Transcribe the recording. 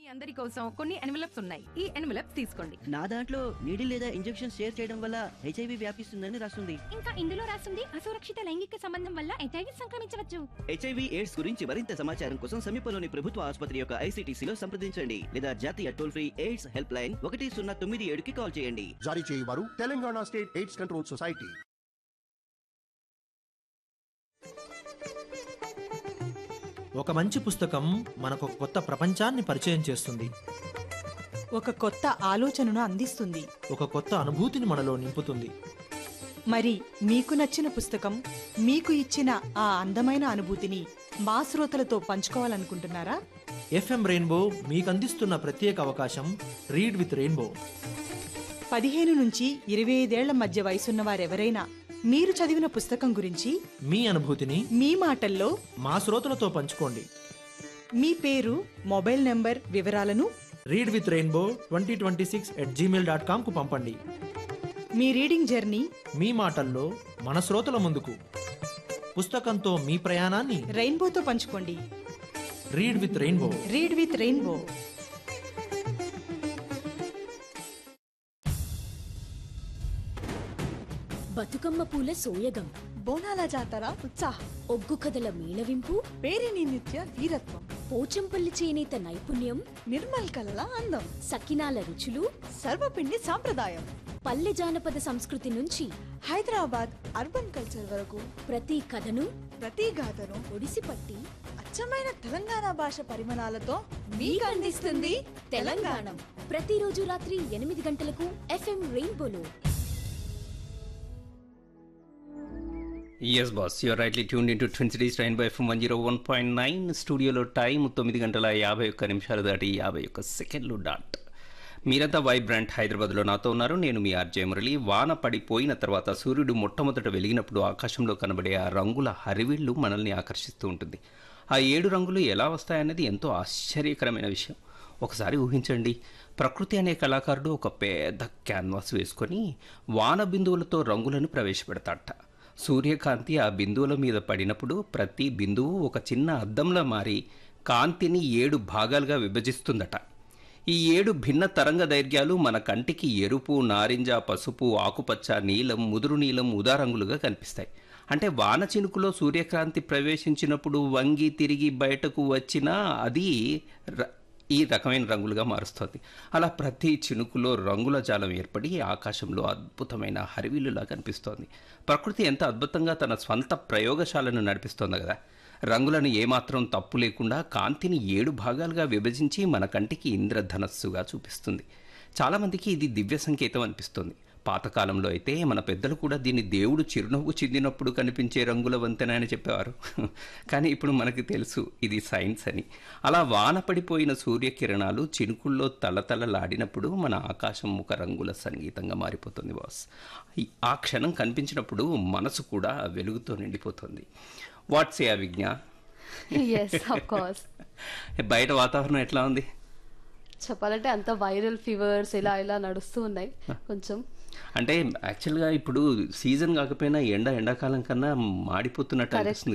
అందరి కోసం కొన్ని ఎన్వలప్స్ ఉన్నాయి ఈ ఎన్వలప్స్ తీసుకోండి నా దాంట్లో నీడిల్ లేదా ఇంజెక్షన్ షేర్ చేయడం వల్ల హెచ్ఐవి వ్యాపిస్తుందని రాస్తుంది ఇంకా ఇందులో రాసింది అసురక్షిత లైంగిక సంబంధం వల్ల హెచ్ఐవి సంక్రమించవచ్చు హెచ్ఐవి ఎయిడ్స్ గురించి మరింత సమాచారం కోసం సమీపంలోని ప్రభుత్వ ఆసుపత్రి యొక్క ఐసీటీసీలో సంప్రదించండి లేదా జాతీయ toll free AIDS help line ఒకటి సున్నా తొమ్మిది ఏడుకి కాల్ చేయండి జారీ చేయవారు Telangana state AIDS control society ఒక మంచి పుస్తకం మనకు ఒక కొత్త ప్రపంచాన్ని పరిచయం చేస్తుంది ఒక కొత్త ఆలోచనను అందిస్తుంది ఒక కొత్త అనుభూతిని మనలో నింపుతుంది మరి మీకు నచ్చిన పుస్తకం మీకు ఇచ్చిన ఆ అందమైన అనుభూతిని మా శ్రోతలతో పంచుకోవాలనుకుంటున్నారా ఎఫ్ఎం రెయిన్బో మీకు అందిస్తున్న ప్రత్యేక అవకాశం రీడ్ విత్ రెయిన్బో పదిహేను నుంచి ఇరవై ఐదేళ్ల మధ్య వయసున్న వారెవరైనా మీరు చదివిన పుస్తకం గురించి మీ అనుభూతిని మీ మాటల్లో మా శ్రోతలతో పంచుకోండి మీ పేరు మొబైల్ నంబర్ వివరాలను read with rainbow twenty twenty six at Gmail dot కామ్కు పంపండి మీ రీడింగ్ జర్నీ మీ మాటల్లో మన శ్రోతల ముందుకు పుస్తకంతో మీ ప్రయాణాన్ని రెయిన్బోతో పంచుకోండి read with rainbow read with rainbow Bathukamma పూల సోయగం బోనాల జాతర ఉత్సాహం ఒగ్గు కథల మేళవింపు పేరిని నిత్య వీరత్వం పోచంపల్లి చేనేత నైపుణ్యం నిర్మల్ కళల అందం సకినాల రుచులు సర్వపిండి సాంప్రదాయం పల్లె జానపద సంస్కృతి నుంచి హైదరాబాద్ అర్బన్ కల్చర్ వరకు ప్రతి కథను ప్రతి గాథను ఒడిసిపట్టి అచ్చమైన తెలంగాణ భాష పరిమాణాలతో మీకు అందిస్తుంది తెలంగాణ ప్రతిరోజు రాత్రి ఎనిమిది గంటలకు ఎఫ్ఎం రెయిన్బోలో yes boss you're rightly tune in to twin cities rainbow FM one zero one point nine స్టూడియోలో టైం తొమ్మిది గంటల యాభై ఒక్క నిమిషాలు దాటి యాభై ఒక్క సెకండ్లు డాట్ మీరంతా వైబ్రాంట్ హైదరాబాద్లో నాతో ఉన్నారు నేను మీ ఆర్జే మురళి వాన పడిపోయిన తర్వాత సూర్యుడు మొట్టమొదట వెలిగినప్పుడు ఆకాశంలో కనబడే ఆ రంగుల హరివిళ్ళు మనల్ని ఆకర్షిస్తూ ఉంటుంది ఆ ఏడు రంగులు ఎలా వస్తాయన్నది ఎంతో ఆశ్చర్యకరమైన విషయం ఒకసారి ఊహించండి ప్రకృతి అనే కళాకారుడు ఒక పెద్ద క్యాన్వాస్ వేసుకొని వాన బిందువులతో రంగులను ప్రవేశపెడతాడట సూర్యకాంతి ఆ బిందువుల మీద పడినప్పుడు ప్రతి బిందువు ఒక చిన్న అద్దంలా మారి కాంతిని ఏడు భాగాలుగా విభజిస్తుందట ఈ ఏడు భిన్న తరంగ దైర్ఘ్యాలు మన కంటికి ఎరుపు నారింజ పసుపు ఆకుపచ్చ నీలం ముదురు నీలం ఉదా రంగులుగా కనిపిస్తాయి అంటే వాన చినుకులో సూర్యకాంతి ప్రవేశించినప్పుడు వంగి తిరిగి బయటకు వచ్చినా అది ర- ఈ రకమైన రంగులుగా మారుస్తుంది అలా ప్రతి చినుకులో రంగుల జాలం ఏర్పడి ఆకాశంలో అద్భుతమైన హరివిల్లులా కనిపిస్తోంది ప్రకృతి ఎంత అద్భుతంగా తన స్వంత ప్రయోగశాలను నడిపిస్తోంది కదా రంగులను ఏమాత్రం తప్పు లేకుండా కాంతిని ఏడు భాగాలుగా విభజించి మన కంటికి ఇంద్రధనస్సుగా చూపిస్తుంది చాలామందికి ఇది దివ్య సంకేతం అనిపిస్తుంది పాతకాలంలో అయితే మన పెద్దలు కూడా దీన్ని దేవుడు చిరునవ్వు చెందినప్పుడు కనిపించే రంగుల వంతెన అని చెప్పేవారు కానీ ఇప్పుడు మనకు తెలుసు ఇది సైన్స్ అని అలా వాన పడిపోయిన సూర్యకిరణాలు చినుకుల్లో తలతలలాడినప్పుడు మన ఆకాశం ఒక రంగుల సంగీతంగా మారిపోతుంది బాస్ ఈ- ఆ క్షణం కనిపించినప్పుడు మనసు కూడా వెలుగుతో నిండిపోతుంది వాట్స్ ఏ అవిజ్ఞ ఎస్ ఆఫ్ కోర్స్ బయట వాతావరణం ఎట్లా ఉంది చెప్పాలంటే అంత వైరల్ ఫీవర్స్ ఇలా ఇలా నడుస్తూ ఉన్నాయి కొంచెం అంటే యాక్చువల్గా ఇప్పుడు సీజన్ కాకపోయినా ఎండ ఎండాకాలం కన్నా మాడిపోతున్నట్టు Correct. అనిపిస్తుంది